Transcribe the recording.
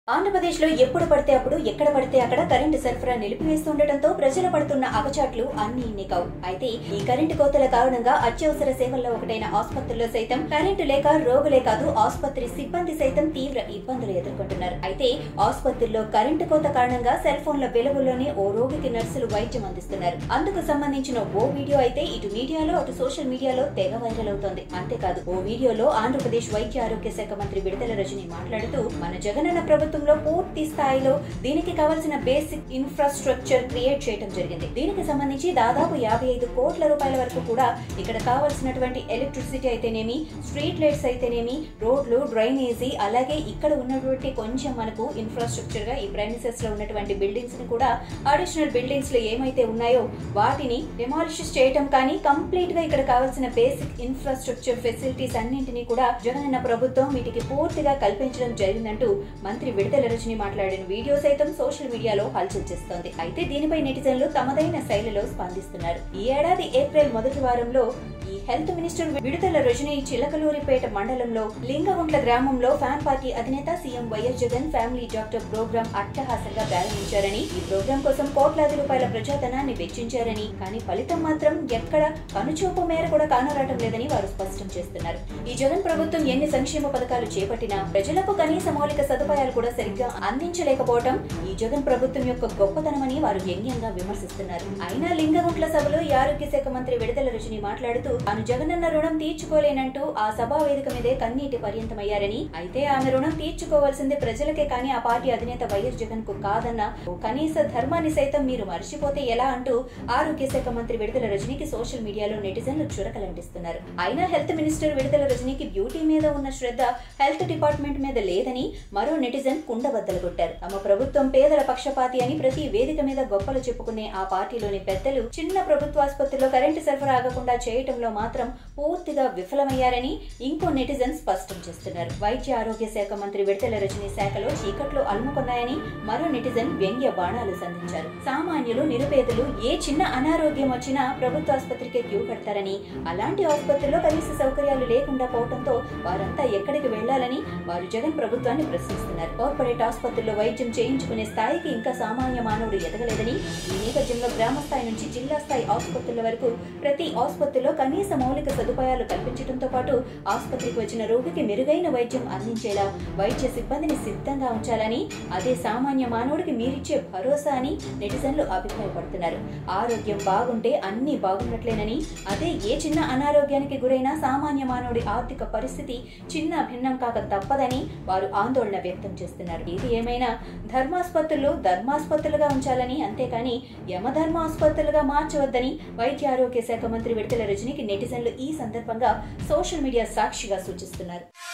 ఆంధ్రప్రదేశ్లో ఎప్పుడు పడితే అప్పుడు ఎక్కడ పడితే అక్కడ కరెంటు సరఫరా నిలిపివేస్తుండటంతో ప్రజలు పడుతున్న అవచాట్లు అన్ని ఇన్ని కావు అయితే ఈ కరెంటు కోతల కారణంగా అత్యవసర సేవల్లో ఒకటైన ఆసుపత్రుల్లో సైతం కరెంటు లేక రోగులే కాదు ఆసుపత్రి సిబ్బంది సైతం తీవ్ర ఇబ్బందులు ఎదుర్కొంటున్నారు అయితే ఆసుపత్రుల్లో కరెంటు కోత కారణంగా సెల్ ఫోన్ల వెలుగులోనే ఓ రోగికి నర్సులు వైద్యం అందిస్తున్నారు అందుకు సంబంధించిన ఓ వీడియో అయితే ఇటు మీడియాలో అటు సోషల్ మీడియాలో తెగ వైరల్ అవుతోంది అంతేకాదు ఓ వీడియోలో ఆంధ్రప్రదేశ్ వైద్య ఆరోగ్య శాఖ మంత్రి విడుదల రజని మాట్లాడుతూ మన జగనన్న ప్రభుత్వంలో పూర్తి స్థాయిలో దీనికి కావాల్సిన బేసిక్ ఇన్ఫ్రాస్ట్రక్చర్ క్రియేట్ చేయడం జరిగింది దీనికి సంబంధించి దాదాపు యాభై ఐదు కోట్ల రూపాయల వరకు కూడా ఇక్కడ కావాల్సినటువంటి ఎలక్ట్రిసిటీ అయితేనేమి స్ట్రీట్ లైట్స్ అయితేనేమి రోడ్లు డ్రైనేజీ అలాగే ఇక్కడ ఉన్నటువంటి కొంచెం మనకు ఇన్ఫ్రాస్ట్రక్చర్ గా ఈ ప్రైమిసెస్ లో ఉన్నటువంటి బిల్డింగ్స్ ని కూడా అడిషనల్ బిల్డింగ్స్ లో ఏమైతే ఉన్నాయో వాటిని డెమాలిష్ చేయటం కానీ కంప్లీట్ గా ఇక్కడ కావాల్సిన బేసిక్ ఇన్ఫ్రాస్ట్రక్చర్ ఫెసిలిటీస్ అన్నింటినీ కూడా జగనన్న ప్రభుత్వం వీటికి పూర్తిగా కల్పించడం జరిగిందంటూ మంత్రి విడుదల రజని మాట్లాడిన వీడియో సైతం సోషల్ మీడియాలో హల్చల్ చేస్తోంది అయితే దీనిపై నెటిజన్లు తమదైన శైలిలో స్పందిస్తున్నారు ఈ ఏడాది ఏప్రిల్ మొదటి వారంలో ఈ హెల్త్ మినిస్టర్ విడుదల రజని చిలకలూరిపేట మండలంలో లింగగుంట్ల గ్రామంలో ఫ్యాన్ పార్టీ అధినేత CM YS Jagan family doctor program అట్టహాసంగా ప్రారంభించారని ఈ ప్రోగ్రాం కోసం కోట్లాది రూపాయల ప్రజాధనాన్ని వెచ్చించారని కానీ ఫలితం మాత్రం ఎక్కడ కనుచూపు మేర కూడా కానరాటం లేదని వారు స్పష్టం చేస్తున్నారు ఈ జగన్ ప్రభుత్వం ఎన్ని సంక్షేమ పథకాలు చేపట్టినా ప్రజలకు కనీస మౌలిక సదుపాయాలు కూడా సరిగ్గా అందించలేకపోవటం ఈ జగన్ ప్రభుత్వం యొక్క గొప్పతనమని వారు వ్యంగ్యంగా విమర్శిస్తున్నారు అయినా లింగగుంట్ల సభలో ఈ ఆరోగ్య శాఖ మంత్రి విడుదల రుచిని మాట్లాడుతూ తాను జగనన్న రుణం తీర్చుకోలేనంటూ ఆ సభా వేదిక మీదే కన్నీటి పర్యంతమయ్యారని అయితే ఆమె రుణం తీర్చుకోవాల్సింది ప్రజలకే కానీ ఆ పార్టీ అధినేత వైఎస్ జగన్ కు కాదన్న ఓ కనీస ధర్మాన్ని సైతం మీరు మర్చిపోతే ఎలా అంటూ ఆరోగ్య శాఖ మంత్రి విడుదల రజనీకి సోషల్ మీడియాలో నెటిజన్లు చురకలంటిస్తున్నారు అయినా హెల్త్ మినిస్టర్ విడుదల రజనీకి బ్యూటీ మీద ఉన్న శ్రద్ధ హెల్త్ డిపార్ట్మెంట్ మీద లేదని మరో నెటిజన్ కుండబద్దలు కొట్టారు తమ ప్రభుత్వం పేదల పక్షపాతి అని ప్రతి వేదిక మీద గొప్పలు చెప్పుకునే ఆ పార్టీలోని పెద్దలు చిన్న ప్రభుత్వ ఆసుపత్రిలో కరెంటు సరఫరా ఆగకుండా చేయటంలో మాత్రం పూర్తిగా విఫలమయ్యారని ఇంకో నెటిజన్ స్పష్టం చేస్తున్నారు వైద్య ఆరోగ్య శాఖ మంత్రి విడుదల రజనీ శాఖలో చీకట్లు అలుముకున్నాయని మరో నెటిజన్ వ్యంగ్య బాణాలు సంధించారు సామాన్యులు నిరుపేదలు ఏ చిన్న అనారోగ్యం వచ్చినా ప్రభుత్వ ఆసుపత్రికే క్యూ కడతారని అలాంటి ఆసుపత్రిలో కనీస సౌకర్యాలు లేకుండా పోవడంతో వారంతా ఎక్కడికి వెళ్లాలని వారు జగన్ ప్రభుత్వాన్ని ప్రశ్నిస్తున్నారు కార్పొరేట్ ఆసుపత్రుల్లో వైద్యం చేయించుకునే స్థాయికి ఇంకా సామాన్య మానవుడు ఎదగలేదని ఈ నేపథ్యంలో గ్రామ స్థాయి నుంచి జిల్లా స్థాయి ఆసుపత్రుల వరకు ప్రతి ఆసుపత్రిలో కనీస మౌలిక సదుపాయాలు కల్పించడంతో పాటు ఆసుపత్రికి వచ్చిన రోగికి మెరుగైన వైద్యం అందించేలా వైద్య సిబ్బందిని సిద్ధంగా ఉంచాలని అదే సామాన్య మానవుడికి మీరిచ్చే భరోసా అని నెటిజన్లు అభిప్రాయపడుతున్నారు ఆరోగ్యం బాగుంటే అన్ని బాగున్నట్లేనని అదే ఏ చిన్న అనారోగ్యానికి గురైన సామాన్య మానవుడి ఆర్థిక పరిస్థితి చిన్న భిన్నం కాక తప్పదని వారు ఆందోళన వ్యక్తం చేస్తున్నారు ఇది ఏమైనా ధర్మాసుపత్రులు ధర్మాసుపత్రులుగా ఉంచాలని అంతేకాని యమధర్మ ఆసుపత్రులుగా మార్చవద్దని వైద్య ఆరోగ్య శాఖ మంత్రి విడుదల రజనీకి నెటిజన్లు ఈ సందర్భంగా సోషల్ మీడియా సాక్షిగా సూచిస్తున్నారు